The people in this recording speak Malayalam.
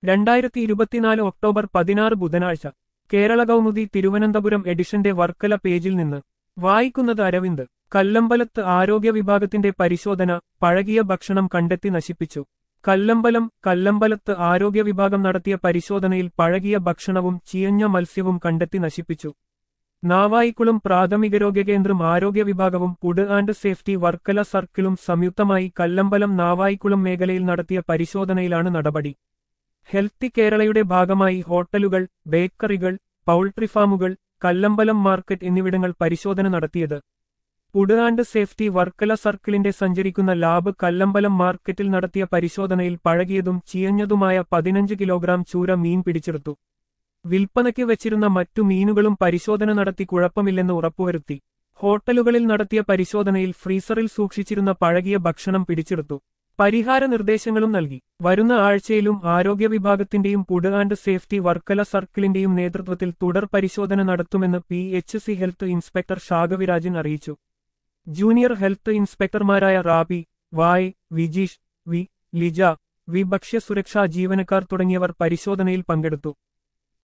രണ്ടായിരത്തി ഇരുപത്തിനാല് ഒക്ടോബർ പതിനാറ് ബുധനാഴ്ച കേരള കൗമുദി തിരുവനന്തപുരം എഡിഷന്റെ വർക്കല പേജിൽ നിന്ന് വായിക്കുന്നത് അരവിന്ദ് കല്ലമ്പലത്ത് ആരോഗ്യ വിഭാഗത്തിന്റെ പരിശോധന പഴകിയ ഭക്ഷണം കണ്ടെത്തി നശിപ്പിച്ചു കല്ലമ്പലം കല്ലമ്പലത്ത് ആരോഗ്യ വിഭാഗം നടത്തിയ പരിശോധനയിൽ പഴകിയ ഭക്ഷണവും ചീയഞ്ഞ മത്സ്യവും കണ്ടെത്തി നശിപ്പിച്ചു നാവായിക്കുളം പ്രാഥമികരോഗ്യ കേന്ദ്രം ആരോഗ്യ വിഭാഗവും ഫുഡ് ആൻഡ് സേഫ്റ്റി വർക്കല സർക്കിളും സംയുക്തമായി കല്ലമ്പലം നാവായിക്കുളം മേഖലയിൽ നടത്തിയ പരിശോധനയിലാണ് നടപടി ഹെൽത്തി കേരളയുടെ ഭാഗമായി ഹോട്ടലുകൾ ബേക്കറികൾ പൗൾട്രി ഫാമുകൾ കല്ലമ്പലം മാർക്കറ്റ് എന്നിവിടങ്ങൾ പരിശോധന നടത്തിയത് ഫുഡ് ആൻഡ് സേഫ്റ്റി വർക്കല സർക്കിളിന്റെ സഞ്ചരിക്കുന്ന ലാബ് കല്ലമ്പലം മാർക്കറ്റിൽ നടത്തിയ പരിശോധനയിൽ പഴകിയതും ചീയഞ്ഞതുമായ പതിനഞ്ച് കിലോഗ്രാം ചൂര മീൻ പിടിച്ചെടുത്തു വിൽപ്പനയ്ക്ക് വെച്ചിരുന്ന മറ്റു മീനുകളും പരിശോധന നടത്തി കുഴപ്പമില്ലെന്ന് ഉറപ്പുവരുത്തി ഹോട്ടലുകളിൽ നടത്തിയ പരിശോധനയിൽ ഫ്രീസറിൽ സൂക്ഷിച്ചിരുന്ന പഴകിയ ഭക്ഷണം പിടിച്ചെടുത്തു പരിഹാര നിർദ്ദേശങ്ങളും നൽകി വരുന്ന ആഴ്ചയിലും ആരോഗ്യ വിഭാഗത്തിന്റെയും ഫുഡ് ആൻഡ് സേഫ്റ്റി വർക്കല സർക്കിളിന്റെയും നേതൃത്വത്തിൽ തുടർ പരിശോധന നടത്തുമെന്ന് P H C health inspector Shagavirajan അറിയിച്ചു ജൂനിയർ ഹെൽത്ത് ഇൻസ്പെക്ടർമാരായ റാബി വായ് വിജീഷ് വി ലിജ വി ഭക്ഷ്യസുരക്ഷാ ജീവനക്കാർ തുടങ്ങിയവർ പരിശോധനയിൽ പങ്കെടുത്തു